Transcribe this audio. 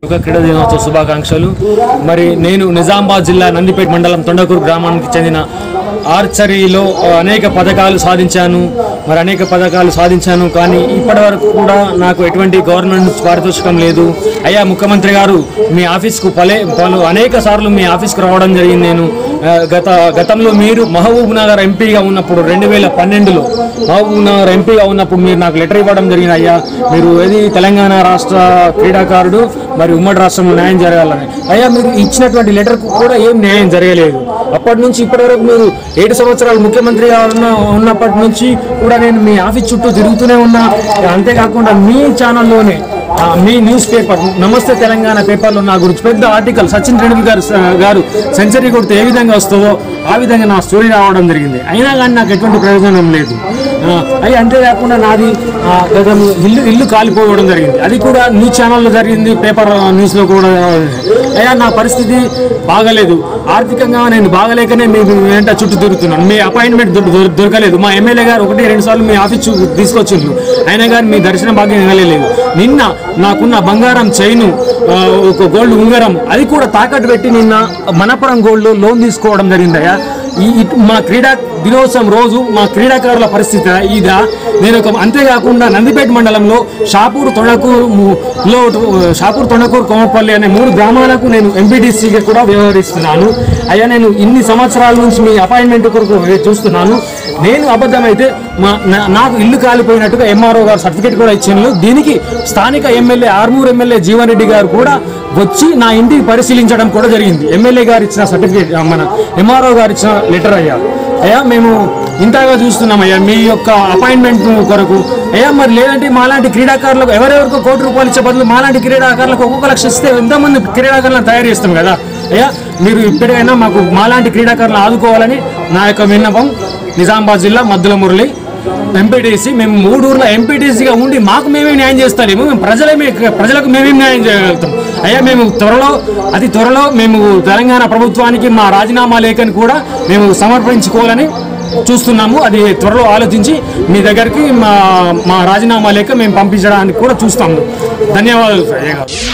ఒక క్రీడా దినోత్సవ శుభాకాంక్షలు మరి నేను నిజామాబాద్ జిల్లా నందిపేట మండలం తొండకూరు గ్రామానికి చెందిన ఆర్చరీలో ఆ, అనేక పథకాలు సాధించాను మరి అనేక పథకాలు సాధించాను కానీ ఇప్పటి వరకు కూడా నాకు ఎటువంటి గవర్నమెంట్ నుంచి పారితోషికం లేదు అయ్యా ముఖ్యమంత్రి గారు మీ ఆఫీస్కు పలే పలు అనేక సార్లు మీ ఆఫీస్కు రావడం జరిగింది నేను ఆ, గత గతంలో మీరు మహబూబ్ నగర్ ఎంపీగా ఉన్నప్పుడు రెండు వేల పన్నెండులో మహబూబ్ నగర్ ఎంపీగా ఉన్నప్పుడు మీరు నాకు లెటర్ ఇవ్వడం జరిగింది అయ్యా మీరు ఏది తెలంగాణ రాష్ట్ర క్రీడాకారుడు మరి ఉమ్మడి రాష్ట్రంలో న్యాయం జరగాలని అయ్యా మీరు ఇచ్చినటువంటి లెటర్కు కూడా ఏం న్యాయం జరగలేదు అప్పటి నుంచి ఇప్పటి వరకు మీరు ఏడు సంవత్సరాలు ముఖ్యమంత్రిగా ఉన్న ఉన్నప్పటి నుంచి కూడా నేను మీ ఆఫీస్ చుట్టూ తిరుగుతూనే ఉన్నా అంతేకాకుండా మీ ఛానల్లోనే ఆ, మీ న్యూస్ పేపర్ నమస్తే తెలంగాణ పేపర్లో నా గురించి పెద్ద ఆర్టికల్ సచిన్ టెండూల్కర్ గారు గారు సెంచరీ కొడితే ఏ విధంగా వస్తుందో ఆ విధంగా నా స్టోరీ రావడం జరిగింది అయినా కానీ నాకు ఎటువంటి ప్రయోజనం లేదు ఆ, అవి అంతేకాకుండా నాది ఆ, గతం ఇల్లు ఇల్లు కాలిపోవడం జరిగింది అది కూడా న్యూస్ ఛానల్లో జరిగింది పేపర్ న్యూస్లో కూడా అయ్యా నా పరిస్థితి బాగలేదు ఆర్థికంగా నేను బాగలేకనే మీ వెంట చుట్టూ తిరుగుతున్నాను మీ అపాయింట్మెంట్ దొ- దొ- దొరకలేదు మా ఎమ్మెల్యే గారు ఒకటి రెండు సార్లు మీ ఆఫీస్ చూ- తీసుకొచ్చిండ్రు అయినా కానీ మీ దర్శన భాగ్యం ఇవ్వలేదు నిన్న నాకున్న బంగారం చైను ఆ, ఒక గోల్డ్ ఉంగరం అది కూడా తాకట్టు పెట్టి నిన్న మనపురం గోల్డ్ లోన్ తీసుకోవడం జరిగిందయ్యా ఈ ఇటు- మా క్రీడా దినోత్సవం రోజు మా క్రీడాకారుల పరిస్థితి ఇదా నేను ఒక అంతేకాకుండా నందిపేట మండలంలో షాపూర్ తొణకూరు ము- లో షాపూర్ తొణకూరు కోమపల్లి అనే మూడు గ్రామాలకు నేను ఎంపీటీసీగా కూడా వ్యవహరిస్తున్నాను అయ్యా నేను ఇన్ని సంవత్సరాల నుంచి మీ అపాయింట్మెంట్ కొరకు చూస్తున్నాను నేను అబద్ధమైతే మా నా- నాకు ఇల్లు కాలిపోయినట్టుగా ఎంఆర్ఓ గారు సర్టిఫికేట్ కూడా ఇచ్చాను దీనికి స్థానిక ఎమ్మెల్యే ఆర్మూర్ ఎమ్మెల్యే జీవన్ రెడ్డి గారు కూడా వచ్చి నా ఇంటికి పరిశీలించడం కూడా జరిగింది ఎమ్మెల్యే గారు ఇచ్చిన సర్టిఫికేట్ ఆ, మన ఎంఆర్ఓ గారు ఇచ్చిన లెటర్ అయ్యా అయ్యా మేము ఇంతగా చూస్తున్నామయ్యా మీ యొక్క అపాయింట్మెంట్ కొరకు అయ్యా మరి లేదంటే మాలాంటి క్రీడాకారులకు ఎవరెవరికో కోటి రూపాయలు ఇచ్చే బదులు మాలాంటి క్రీడాకారులకు ఒక్కొక్క లక్ష ఇస్తే ఎంతోమంది క్రీడాకారులను తయారు చేస్తాం కదా అయ్యా మీరు ఇప్పటికైనా మాకు మాలాంటి క్రీడాకారులను ఆదుకోవాలని నా యొక్క విన్నపం నిజామాబాద్ జిల్లా మద్దుల మురళి ఎంపీటీసీ మేము మూడూరులో ఎంపీటీసీగా ఉండి మాకు మేమే న్యాయం చేస్తారేమో మేము ప్రజలమే ప్రజలకు మేమేం న్యాయం చేయగలుగుతాం అయ్యా మేము త్వరలో అతి త్వరలో మేము తెలంగాణ ప్రభుత్వానికి మా రాజీనామా లేఖని కూడా మేము సమర్పించుకోవాలని చూస్తున్నాము అది త్వరలో ఆలోచించి మీ దగ్గరికి మా మా రాజీనామా లేఖ మేము పంపించడానికి కూడా చూస్తాము ధన్యవాదాలు సార్ అయ్య గారు